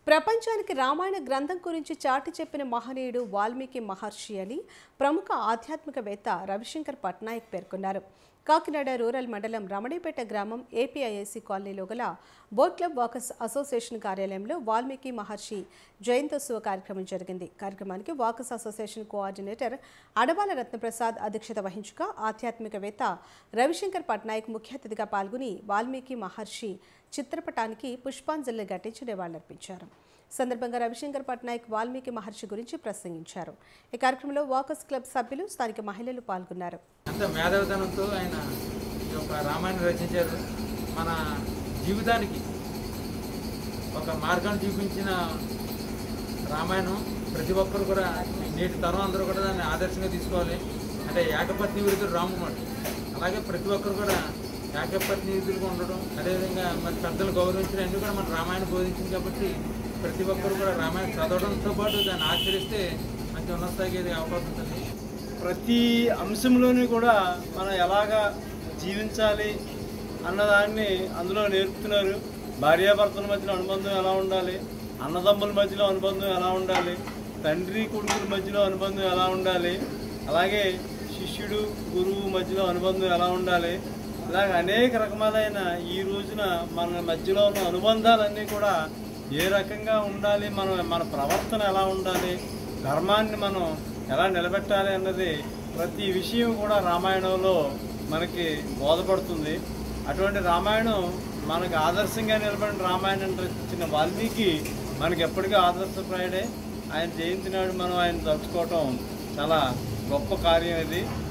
ప్రపంచానికి రామాయణ గ్రంథం గురించి చాటి చెప్పిన మహనీయుడు వాల్మీకి మహర్షి అని ప్రముఖ ఆధ్యాత్మికవేత్త రవిశంకర్ పట్నాయక్ పేర్కొన్నారు కాకినాడ రూరల్ మండలం రమణిపేట గ్రామం ఏపీఐఏసీ కాలనీలో గల బోట్ క్లబ్ వాకర్స్ అసోసియేషన్ కార్యాలయంలో వాల్మీకి మహర్షి జయంతోత్సవ కార్యక్రమం జరిగింది కార్యక్రమానికి walkers association coordinator Adabala Ratnaprasad అధ్యక్షత వహించగా ఆధ్యాత్మికవేత్త రవిశంకర్ పట్నాయక్ ముఖ్య అతిథిగా పాల్గొని వాల్మీకి మహర్షి చిత్రపటానికి పుష్పాంజలి ఘటించి నివాళులర్పించారు సందర్భంగా రవిశంకర్ పట్నాయక్ వాల్మీకి మహర్షి గురించి ప్రసంగించారు ఈ కార్యక్రమంలో వాకర్స్ క్లబ్ సభ్యులు స్థానిక మహిళలు పాల్గొన్నారు అంత మేధావితనంతో ఆయన ఈ యొక్క రామాయణం రచించారు మన జీవితానికి ఒక మార్గాన్ని చూపించిన రామాయణం ప్రతి ఒక్కరు కూడా నేటి తరం అందరూ కూడా దాన్ని ఆదర్శంగా తీసుకోవాలి అంటే ఏకపత్ని విరుద్ధుడు రాముడు అలాగే ప్రతి ఒక్కరు కూడా ఏకపత్ని విధులుగా ఉండడం అదేవిధంగా మరి పెద్దలు గౌరవించడం అన్నీ కూడా మన రామాయణం బోధించింది కాబట్టి ప్రతి ఒక్కరు కూడా రామాయణం చదవడంతో పాటు దాన్ని ఆచరిస్తే మంచి ఉన్నత స్థాయికి ఎదిగే అవకాశం ఉంటుంది ప్రతి అంశంలోనూ కూడా మనం ఎలాగా జీవించాలి అన్నదాన్ని అందులో నేర్పుతున్నారు భార్యాభర్తల మధ్యలో అనుబంధం ఎలా ఉండాలి అన్నదమ్ముల మధ్యలో అనుబంధం ఎలా ఉండాలి తండ్రి కొడుకుల మధ్యలో అనుబంధం ఎలా ఉండాలి అలాగే శిష్యుడు గురువు మధ్యలో అనుబంధం ఎలా ఉండాలి ఇలాగ అనేక రకములైన ఈ రోజున మన మధ్యలో ఉన్న అనుబంధాలన్నీ కూడా ఏ రకంగా ఉండాలి మనం మన ప్రవర్తన ఎలా ఉండాలి ధర్మాన్ని మనం ఎలా నిలబెట్టాలి అన్నది ప్రతి విషయం కూడా రామాయణంలో మనకి బోధపడుతుంది అటువంటి రామాయణం మనకు ఆదర్శంగా నిలబడిన రామాయణం రచించిన వాల్మీకి మనకి ఎప్పటికీ ఆదర్శప్రాయుడే ఆయన జయంతి నాడు మనం ఆయన తలుచుకోవటం చాలా గొప్ప కార్యం ఇది